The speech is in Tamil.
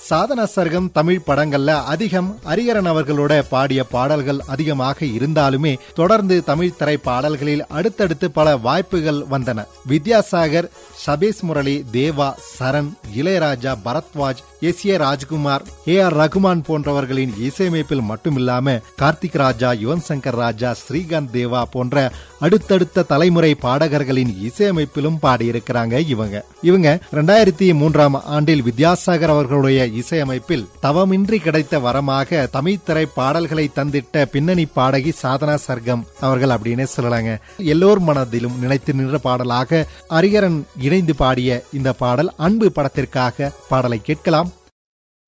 சாதனா சர்க்கம் தமிழ் படங்கள்ல அதிகம் ஹரிகரன் அவர்களோட பாடிய பாடல்கள் அதிகமாக இருந்தாலுமே தொடர்ந்து தமிழ் திரை பாடல்களில் அடுத்தடுத்து பல வாய்ப்புகள் வந்தன Vidyasagar Sabesh Murali Deva Charan Ilaiyaraaja Bharadwaj S A Rajkumar A R Rahman போன்றவர்களின் இசையமைப்பில் மட்டுமில்லாம கார்த்திக் ராஜா யுவன் சங்கர் ராஜா ஸ்ரீகாந்த் தேவா போன்ற அடுத்தடுத்த தலைமுறை பாடகர்களின் இசையமைப்பிலும் பாடியிருக்கிறாங்க இவங்க இவங்க ரெண்டாயிரத்தி மூன்றாம் ஆண்டில் வித்யாசாகர் அவர்களுடைய இசையமைப்பில் தவமின்றி கிடைத்த வரமாக தமிழ் திரை பாடல்களை தந்திட்ட பின்னணி பாடகி சாதனா சர்க்கம் அவர்கள் அப்படின்னு சொல்லலாங்க எல்லோர் மனதிலும் நினைத்து நின்ற பாடலாக ஹரிகரன் இணைந்து பாடிய இந்த பாடல் அன்பு படத்திற்காக பாடலை கேட்கலாம்